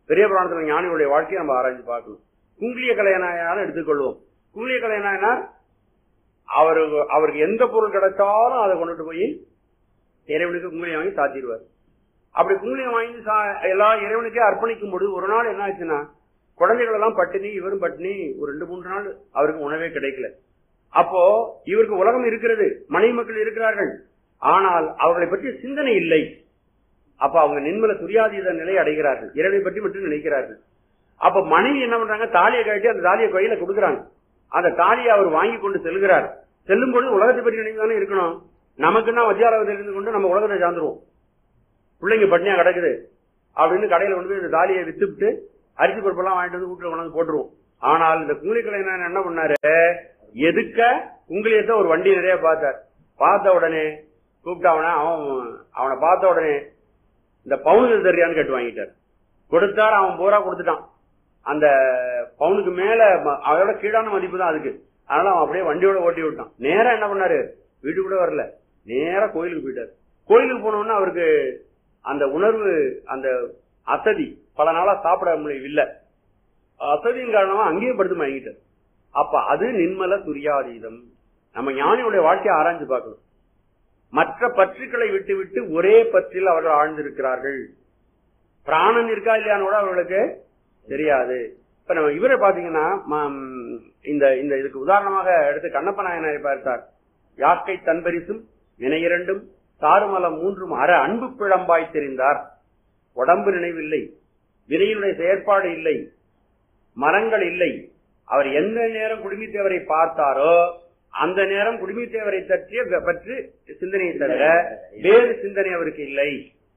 பெரிய புராணத்துல ஞானிகளுடைய வாழ்க்கையை நம்ம ஆராய்ச்சி பார்க்கணும் குங்கிலிய கலையனாயாலும் எடுத்துக்கொள்வோம் குங்கிலிய கலையனாயனார் அவருக்கு அவருக்கு எந்த பொருள் கிடைச்சாலும் அதை கொண்டுட்டு போய் இறைவனுக்கு குங்குலியம் வாங்கி சாத்திடுவார் அப்படி குங்குலியம் வாங்கி சா- எல்லா இறைவனுக்கே அர்ப்பணிக்கும் பொழுது ஒரு நாள் என்ன ஆச்சுன்னா குழந்தைகள் எல்லாம் பட்டினி இவரும் பட்டினி ஒரு ரெண்டு மூன்று நாள் அவருக்கு உணவே கிடைக்கல அப்போ இவருக்கு உலகம் இருக்கிறது மனைவி மக்கள் இருக்கிறார்கள் ஆனால் அவர்களை பற்றிய சிந்தனை இல்லை அப்ப அவங்க நின்மல துரியாதீத நிலை அடைகிறார்கள் இறைவனை பற்றி மட்டும் நினைக்கிறார்கள் அப்ப மனைவி என்ன பண்றாங்க தாலியை கழட்டி அந்த தாலியை கையில கொடுக்குறாங்க அந்த தாலியை அவர் வாங்கி கொண்டு செல்கிறார் செல்லும் பொழுது உலகத்தை பற்றி நினைவு தானே இருக்கணும் நமக்குன்னா மத்தியாலயத்தில் இருந்து கொண்டு நம்ம உலகத்தை சார்ந்துருவோம் பிள்ளைங்க பட்னியா கிடக்குது அப்படின்னு கடையில கொண்டு போய் இந்த தாலியை வித்துவிட்டு அரிசி பருப்பெல்லாம் வாங்கிட்டு வந்து வீட்டுல கொண்டாந்து போட்டுருவோம் ஆனால் இந்த குங்கிலி கலைஞர் என்ன பண்ணாரு எதுக்க குங்கிலியத்தை ஒரு வண்டி நிறைய பார்த்தார் பார்த்த உடனே கூப்பிட்டு அவனை அவன் அவனை பார்த்த உடனே இந்த பவுனுக்கு தெரியான்னு கேட்டு வாங்கிட்டார் கொடுத்தார் அவன் பூரா கொடுத்துட்டான் அந்த பவுனுக்கு மேல ம- அதோட கீழான மதிப்பு தான் அதுக்கு அதனால அவன் அப்படியே வண்டியோட ஓட்டி விட்டான் நேரா என்ன பண்ணாரு வீட்டுக்கு கூட வரல நேரா கோயிலுக்கு போயிட்டார் கோயிலுக்கு போனோம்னா அவருக்கு அந்த உணர்வு அந்த அசதி பல நாளா சாப்பிட முடியவில்லை அசதியின் காரணமா அங்கேயே படுத்து மயங்கிட்டார் அப்ப அது நின்மல துரியாதீதம் நம்ம ஞானியுடைய வாழ்க்கையை ஆராய்ஞ்சு பார்க்கணும் மற்ற பற்றுக்களை விட்டு விட்டு ஒரே பற்றில் அவர்கள் ஆழ்ந்திருக்கிறார்கள் பிராணன் இருக்கா இல்லையான்னு கூட அவர்களுக்கு தெரியாது இப்ப நம்ம இவரை பாத்தீங்கன்னா ம- இந்த இந்த இதுக்கு உதாரணமாக எடுத்து கண்ணப்ப நாயனாரை பார்த்தார் யாக்கை தன்பரிசும் வினை இரண்டும் சாருமலம் மூன்றும் அற அன்பு பிழம்பாய் தெரிந்தார் உடம்பு நினைவில்லை வினையினுடைய செயற்பாடு இல்லை மரங்கள் இல்லை அவர் எந்த நேரம் குடுமித்தேவரை பார்த்தாரோ அந்த நேரம் குடுமித்தேவரை பற்றிய பற்றி சிந்தனையை தவிர வேறு சிந்தனை அவருக்கு இல்லை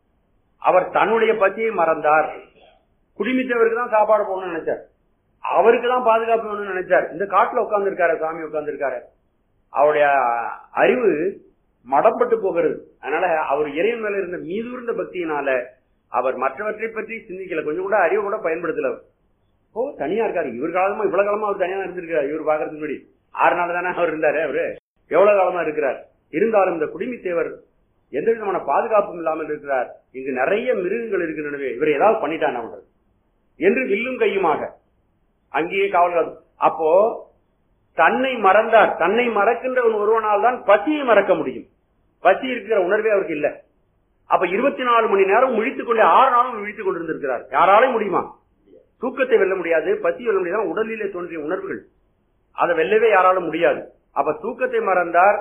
அவர் தன்னுடைய பத்தியை மறந்தார் குடிமித்தவருக்கு தான் சாப்பாடு போகணும்னு நினைச்சார் அவருக்கு தான் பாதுகாப்பு வேணும்னு நினைச்சார் இந்த காட்டுல உட்கார்ந்து இருக்காரு சாமி உட்கார்ந்து இருக்காரு அவருடைய அறிவு மடப்பட்டு போகிறது அதனால அவர் இறைவன் மேல இருந்த மீதூர்ந்த பக்தியினால அவர் மற்றவற்றை பற்றி சிந்திக்கல கொஞ்சம் கூட அறிவு கூட பயன்படுத்தல அவர். ஓ தனியா இருக்காரு இவர் காலமா இவ்வளவு காலமா அவர் தனியா தான் இருந்திருக்காரு இவர் பாக்குறதுக்கு முன்னாடி ஆறு நாள் தானே அவர் இருந்தாரு அவரு எவ்வளவு காலமா இருக்கிறார் இருந்தாலும் இந்த குடிமித்தேவர் எந்த விதமான பாதுகாப்பும் இல்லாமல் இருக்கிறார் இங்கு நிறைய மிருகங்கள் இருக்கின்றனவே இவர் ஏதாவது பண்ணிட்டான் அவர்கள் என்று வில்லும் கையுமாக அங்கேயே காவல் காத்து- அப்போ தன்னை மறந்தார் தன்னை மறக்கின்றவன் ஒருவனால் தான் பசியை மறக்க முடியும் பசி இருக்கிற உணர்வே அவருக்கு இல்ல அப்ப இருபத்தி நாலு மணி நேரம் முழித்துக் கொண்டே ஆறு நாளும் விழித்துக் கொண்டிருந்திருக்கிறார் யாராலையும் முடியுமா தூக்கத்தை வெல்ல முடியாது பசி வெல்ல முடியாது உடலிலே தோன்றிய உணர்வுகள் அதை வெல்லவே யாராலும் முடியாது அப்ப தூக்கத்தை மறந்தார்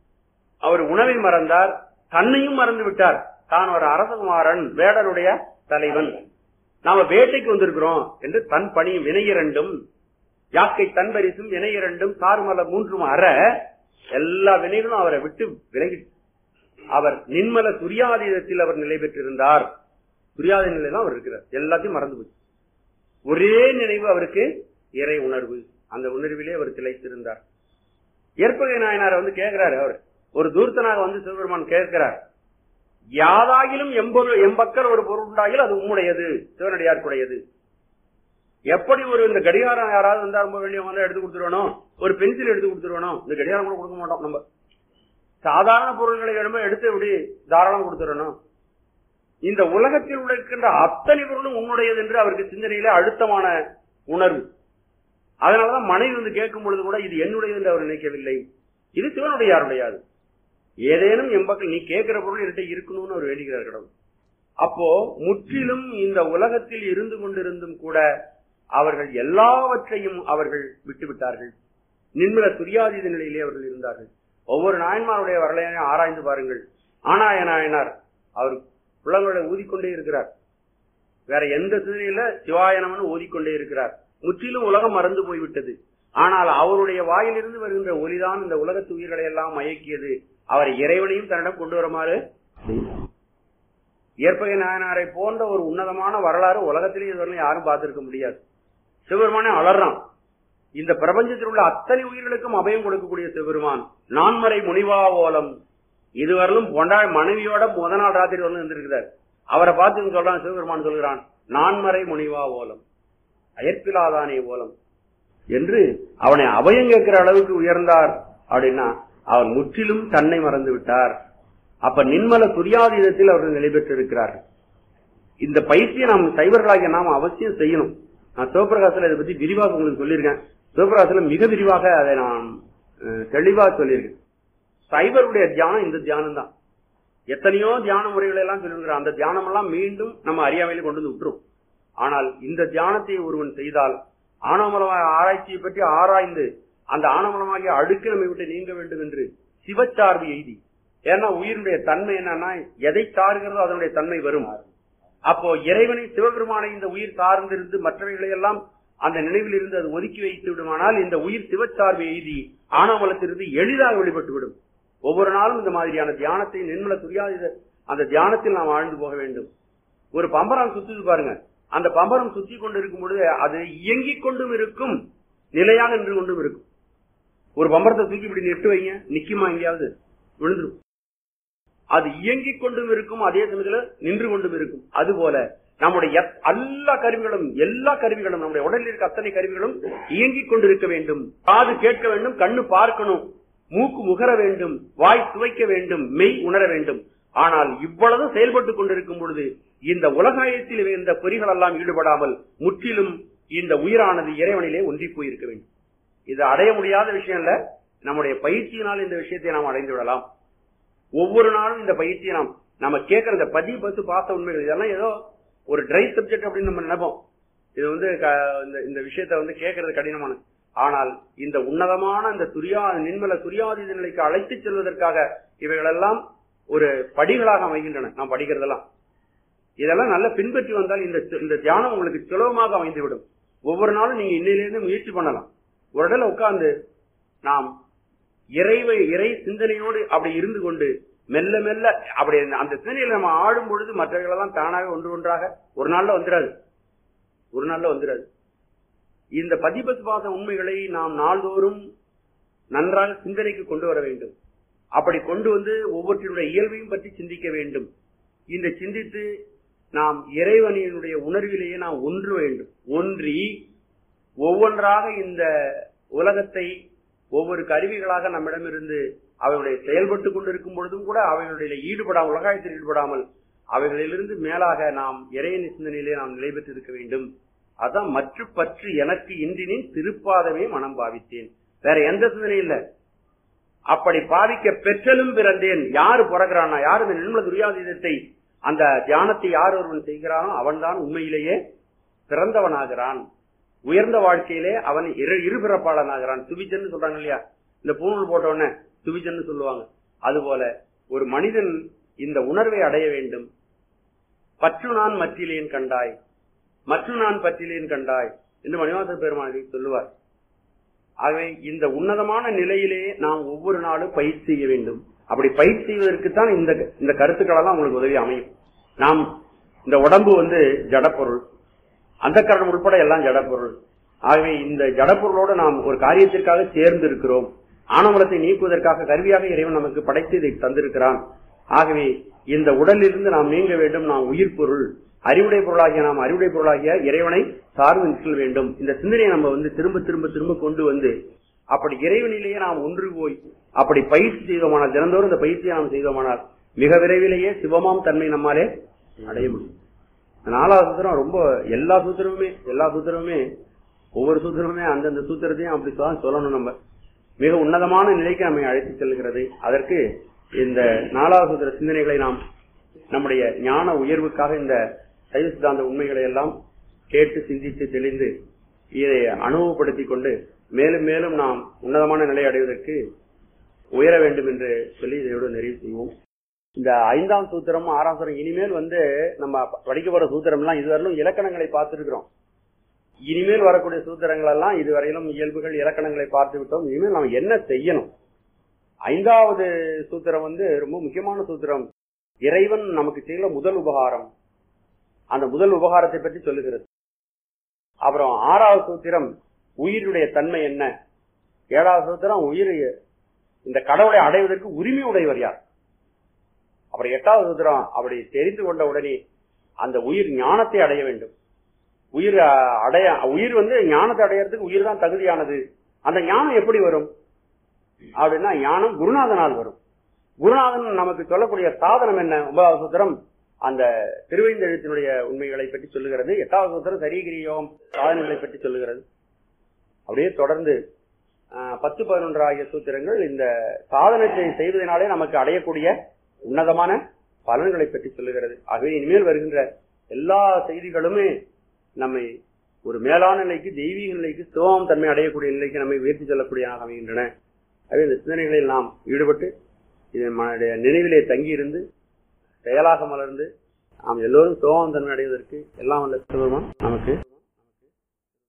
அவர் உணவை மறந்தார் தன்னையும் மறந்து விட்டார் தான் ஒரு அரசகுமாரன் வேடருடைய தலைவன் நாம வேட்டைக்கு வந்திருக்கிறோம் என்று தன் பணி வினையிரண்டும் யாக்கை தன் பரிசும் வினையிரண்டும் சாருமல மூன்றும் அற எல்லா வினைகளும் அவரை விட்டு விலகி அவர் நின்மல துரியாதீதத்தில் அவர் நிலை பெற்றிருந்தார் துரியாத நிலையில அவர் இருக்கிறார் எல்லாத்தையும் மறந்து போச்சு ஒரே நினைவு அவருக்கு இறை உணர்வு அந்த உணர்விலே அவர் திளைத்திருந்தார் ஏற்பகை நாயனார் வந்து கேட்கிறாரு அவர் ஒரு தூர்த்தனாக வந்து சிவபெருமான் கேட்கிறார் யாதாகிலும் எம்பொருள் எம்பக்கர் ஒரு பொருள் உண்டாகில் அது உம்முடையது சிவனடியார்க்குடையது எப்படி ஒரு இந்த கடிகாரம் யாராவது வந்தா ரொம்ப வேண்டிய வந்து எடுத்து கொடுத்துருவணும் ஒரு பென்சில் எடுத்து கொடுத்துருவணும் இந்த கடிகாரம் கூட கொடுக்க மாட்டோம் நம்ம சாதாரண பொருள்களை வேணுமோ எடுத்து இப்படி தாராளம் கொடுத்துடணும் இந்த உலகத்தில் உள்ள இருக்கின்ற அத்தனை பொருளும் உன்னுடையது என்று அவருக்கு சிந்தனையில அழுத்தமான உணர்வு அதனாலதான் மனைவி வந்து கேட்கும் பொழுது கூட இது என்னுடையது என்று அவர் நினைக்கவில்லை இது சிவனுடையாருடையாது ஏதேனும் எம்பக்கள் நீ கேட்கிற பொருள் என்கிட்ட இருக்கணும்னு அவர் வேண்டுகிறார் கடவுள் அப்போ முற்றிலும் இந்த உலகத்தில் இருந்து கொண்டிருந்தும் கூட அவர்கள் எல்லாவற்றையும் அவர்கள் விட்டுவிட்டார்கள் நின்மல துரியாதீத நிலையிலே அவர்கள் இருந்தார்கள் ஒவ்வொரு நாயன்மாருடைய வரலாற்றையும் ஆராய்ந்து பாருங்கள் ஆனாய நாயனார் அவர் புலங்களை ஊதிக்கொண்டே இருக்கிறார் வேற எந்த சிந்தனையில சிவாயனம்னு ஓதிக்கொண்டே இருக்கிறார் முற்றிலும் உலகம் மறந்து போய்விட்டது ஆனால் அவருடைய வாயிலிருந்து வருகின்ற ஒலிதான் இந்த உலகத்து உயிர்களை எல்லாம் மயக்கியது அவர் இறைவனையும் தன்னிடம் கொண்டு வருமாறு ஏற்பகை நாயனாரை போன்ற ஒரு உன்னதமான வரலாறு உலகத்திலே இதுவரை யாரும் பார்த்திருக்க முடியாது சிவபெருமானே அலறான் இந்த பிரபஞ்சத்தில் உள்ள அத்தனை உயிர்களுக்கும் அபயம் கொடுக்கக்கூடிய சிவபெருமான் நான்மறை முனிவா ஓலம் இதுவரையிலும் பொண்டா மனைவியோட முத நாள் ராத்திரி வந்து இருந்திருக்கிறார் அவரை பார்த்து சொல்றான் சிவபெருமான் சொல்கிறான் நான்மறை முனிவா ஓலம் அயற்பிலாதானே ஓலம் என்று அவனை அபயம் கேட்கிற அளவுக்கு உயர்ந்தார் அப்படின்னா அவன் முற்றிலும் தன்னை மறந்து விட்டார் அப்ப நின்மல துரியாதீதத்தில் அவர்கள் நிலை பெற்றிருக்கிறார்கள் இந்த பயிற்சியை நாம் சைவர்களாகிய நாம் அவசியம் செய்யணும் நான் சிவபிரகாசத்துல இதை பத்தி விரிவாக உங்களுக்கு சொல்லியிருக்கேன் சிவபிரகாசத்துல மிக விரிவாக அதை நான் அஹ், தெளிவா சொல்லியிருக்கேன் சைவருடைய தியானம் இந்த தியானம் தான் எத்தனையோ தியான முறைகளை எல்லாம் சொல்லிருக்கிற அந்த தியானம் எல்லாம் மீண்டும் நம்ம அறியாமையில கொண்டு வந்து விட்டுரும் ஆனால் இந்த தியானத்தை ஒருவன் செய்தால் ஆணவமலமாக ஆராய்ச்சியை பற்றி ஆராய்ந்து அந்த ஆணவமலமாகிய அழுக்கு நம்மை விட்டு நீங்க வேண்டும் என்று சிவச்சார்பு எய்தி ஏன்னா உயிருடைய தன்மை என்னன்னா எதை சார்கிறதோ அதனுடைய தன்மை வரும் அப்போ இறைவனை சிவபெருமானை இந்த உயிர் சார்ந்திருந்து மற்றவைகளை எல்லாம் அந்த நினைவில் இருந்து அது ஒதுக்கி வைத்து விடுமானால் இந்த உயிர் சிவச்சார்பு எய்தி ஆணவமலத்திலிருந்து எளிதாக வெளிப்பட்டு விடும் ஒவ்வொரு நாளும் இந்த மாதிரியான தியானத்தை நிர்மல துரியாத அந்த தியானத்தில் நாம் ஆழ்ந்து போக வேண்டும் ஒரு பம்பரம் சுத்துது பாருங்க அந்த பம்பரம் சுத்தி கொண்டு இருக்கும் பொழுது அது இயங்கிக் கொண்டும் இருக்கும் நிலையாக நின்று கொண்டும் இருக்கும் ஒரு பம்பரத்தை தூக்கி இப்படி நெட்டு வைங்க நிக்குமா எங்கேயாவது விழுந்துரும் அது இயங்கிக் கொண்டும் இருக்கும் அதே சமயத்துல நின்று கொண்டும் இருக்கும் அதுபோல நம்முடைய எத்- எல்லா கருவிகளும் எல்லா கருவிகளும் நம்முடைய உடலில் இருக்க அத்தனை கருவிகளும் இயங்கிக் கொண்டிருக்க வேண்டும் காது கேட்க வேண்டும் கண்ணு பார்க்கணும் மூக்கு முகர வேண்டும் வாய் சுவைக்க வேண்டும் மெய் உணர வேண்டும் ஆனால் இவ்வளவு செயல்பட்டுக் கொண்டிருக்கும் பொழுது இந்த உலகாயத்தில் இந்த பொறிகள் எல்லாம் ஈடுபடாமல் முற்றிலும் இந்த உயிரானது இறைவனிலே ஒன்றி போயிருக்க வேண்டும் இது அடைய முடியாத விஷயம் இல்ல நம்முடைய பயிற்சியினால் இந்த விஷயத்தை நாம் அடைந்து விடலாம் ஒவ்வொரு நாளும் இந்த பயிற்சியை நாம் நம்ம கேட்கிற இந்த பதி பத்து பாச உண்மைகள் இதெல்லாம் ஏதோ ஒரு ட்ரை சப்ஜெக்ட் அப்படின்னு நம்ம நினைப்போம் இது வந்து க- இந்த- இந்த விஷயத்தை வந்து கேட்கறது கடினமானது ஆனால் இந்த உன்னதமான இந்த துரியா நின்மல துரியாதீத நிலைக்கு அழைத்துச் செல்வதற்காக இவைகளெல்லாம் ஒரு படிகளாக அமைகின்றன நாம் படிக்கிறதெல்லாம் இதெல்லாம் நல்லா பின்பற்றி வந்தால் இந்த இந்த தியானம் உங்களுக்கு சுலபமாக அமைந்துவிடும் ஒவ்வொரு நாளும் நீங்க இன்னையிலிருந்து முயற்சி பண்ணலாம் ஒரு இடத்துல உட்கார்ந்து நாம் இறைவை இறை சிந்தனையோடு அப்படி இருந்து கொண்டு மெல்ல மெல்ல அப்படி அந்த சிந்தனையில நம்ம ஆடும் பொழுது மற்றவர்களெல்லாம் தானாக ஒன்று ஒன்றாக ஒரு நாள்ல வந்துடாது ஒரு நாள்ல வந்துடாது இந்த பதிபசுபாத உண்மைகளை நாம் நாள்தோறும் நன்றாக சிந்தனைக்கு கொண்டு வர வேண்டும் அப்படி கொண்டு வந்து ஒவ்வொருத்தினுடைய இயல்பையும் பற்றி சிந்திக்க வேண்டும் இந்த சிந்தித்து நாம் இறைவனினுடைய உணர்விலேயே நாம் ஒன்று வேண்டும் ஒன்றி ஒவ்வொன்றாக இந்த உலகத்தை ஒவ்வொரு கருவிகளாக நம்மிடமிருந்து அவைகளுடைய செயல்பட்டுக் கொண்டிருக்கும் பொழுதும் கூட அவைகளுடைய ஈடுபடாமல் உலகாயத்தில் ஈடுபடாமல் அவைகளிலிருந்து மேலாக நாம் இறைவன் சிந்தனையிலே நாம் நிலை பெற்றிருக்க வேண்டும் அதான் மற்ற பற்று எனக்கு இன்றினின் திருப்பாதமே மனம் பாவித்தேன் வேற எந்த சிந்தனையும் இல்ல அப்படி பாவிக்க பெற்றலும் பிறந்தேன் யாரு பிறகுறானா யார் இந்த நிர்மல துரியாதீதத்தை அந்த தியானத்தை யார் ஒருவன் செய்கிறானோ அவன்தான் உண்மையிலேயே பிறந்தவனாகிறான் உயர்ந்த வாழ்க்கையிலே அவன் இரு இருபிறப்பாளனாகிறான் துவிஜன்னு சொல்றாங்க இல்லையா இந்த பூணூல் போட்ட உடனே துவிஜன்னு சொல்லுவாங்க அதுபோல ஒரு மனிதன் இந்த உணர்வை அடைய வேண்டும் பற்று நான் மற்றிலேன் கண்டாய் மற்ற நான் பற்றிலேன் கண்டாய் என்று மணிவாச பெருமாள் சொல்லுவார் ஆகவே இந்த உன்னதமான நிலையிலே நாம் ஒவ்வொரு நாளும் பயிற்சி செய்ய வேண்டும் அப்படி பயிற்சி செய்வதற்கு தான் இந்த இந்த கருத்துக்கள் எல்லாம் உங்களுக்கு உதவி அமையும் நாம் இந்த உடம்பு வந்து ஜடப்பொருள் அந்த கரணம் உட்பட எல்லாம் ஜடப்பொருள் ஆகவே இந்த ஜடப்பொருளோடு நாம் ஒரு காரியத்திற்காக சேர்ந்து இருக்கிறோம் ஆணவலத்தை நீக்குவதற்காக கருவியாக இறைவன் நமக்கு படைத்து இதை தந்திருக்கிறான் ஆகவே இந்த உடலிலிருந்து நாம் நீங்க வேண்டும் நாம் உயிர் பொருள் அறிவுடை பொருளாகிய நாம் அறிவுடை பொருளாகிய இறைவனை சார்ந்து நிற்க வேண்டும் இந்த சிந்தனையை நம்ம வந்து திரும்ப திரும்ப திரும்ப கொண்டு வந்து அப்படி இறைவனிலேயே நாம் ஒன்று போய் அப்படி பயிற்சி செய்தோமானால் தினந்தோறும் இந்த பயிற்சியை நாம் செய்தோமானால் மிக விரைவிலேயே சிவமாம் தன்மை நம்மாலே அடைய முடியும் இந்த நாலாவது சூத்திரம் ரொம்ப எல்லா சூத்திரமுமே எல்லா சூத்திரமுமே ஒவ்வொரு சூத்திரமுமே அந்தந்த சூத்திரத்தையும் அப்படி தான் சொல்லணும் நம்ம மிக உன்னதமான நிலைக்கு நம்மை அழைத்து செல்கிறது அதற்கு இந்த நாலாவது சூத்திர சிந்தனைகளை நாம் நம்முடைய ஞான உயர்வுக்காக இந்த சைவ சித்தாந்த உண்மைகளை எல்லாம் கேட்டு சிந்தித்து தெளிந்து இதை அனுபவப்படுத்திக் கொண்டு மேலும் மேலும் நாம் உன்னதமான நிலை அடைவதற்கு உயர வேண்டும் என்று சொல்லி இதையோடு நிறைவு செய்வோம் இந்த ஐந்தாம் சூத்திரம் ஆறாம் சூத்திரம் இனிமேல் வந்து நம்ம படிக்க போற சூத்திரம் எல்லாம் இதுவரையிலும் இலக்கணங்களை பார்த்திருக்கிறோம் இனிமேல் வரக்கூடிய சூத்திரங்கள் எல்லாம் இதுவரையிலும் இயல்புகள் இலக்கணங்களை பார்த்து விட்டோம் இனிமேல் நாம் என்ன செய்யணும் ஐந்தாவது சூத்திரம் வந்து ரொம்ப முக்கியமான சூத்திரம் இறைவன் நமக்கு செய்யல முதல் உபகாரம் அந்த முதல் உபகாரத்தை பற்றி சொல்லுகிறது அப்புறம் ஆறாவது சூத்திரம் உயிருடைய தன்மை என்ன ஏழாவது சூத்திரம் உயிர் இந்த கடவுளை அடைவதற்கு உரிமை உடையவர் யார் அப்புறம் எட்டாவது சூத்திரம் அப்படி தெரிந்து கொண்ட உடனே அந்த உயிர் ஞானத்தை அடைய வேண்டும் உயிர் அஹ், அடைய உயிர் வந்து ஞானத்தை அடையறதுக்கு உயிர் தான் தகுதியானது அந்த ஞானம் எப்படி வரும் அப்படின்னா ஞானம் குருநாதனால் வரும் குருநாதன் நமக்கு சொல்லக்கூடிய சாதனம் என்ன ஒன்பதாவது சூத்திரம் அந்த திருவைந்தெழுத்தினுடைய உண்மைகளை பற்றி சொல்லுகிறது எட்டாவது சூத்திரம் சரீகிரி யோகம் சாதனைகளை பற்றி சொல்லுகிறது அப்படியே தொடர்ந்து ஆஹ், பத்து பதினொன்று ஆகிய சூத்திரங்கள் இந்த சாதனத்தை செய்வதனாலே நமக்கு அடையக்கூடிய உன்னதமான பலன்களை பற்றி சொல்லுகிறது ஆகவே இனிமேல் வருகின்ற எல்லா செய்திகளுமே நம்மை ஒரு மேலான நிலைக்கு தெய்வீக நிலைக்கு சிவம் தன்மை அடையக்கூடிய நிலைக்கு நம்மை உயர்த்தி செல்லக்கூடியதாக அமைகின்றன ஆகவே இந்த சிந்தனைகளில் நாம் ஈடுபட்டு இதன் நம்முடைய நினைவிலே தங்கியிருந்து செயலாக மலர்ந்து நாம் எல்லோரும் சோகம் தன்மை அடைவதற்கு எல்லாம் வல்ல சிவபெருமான் நமக்கு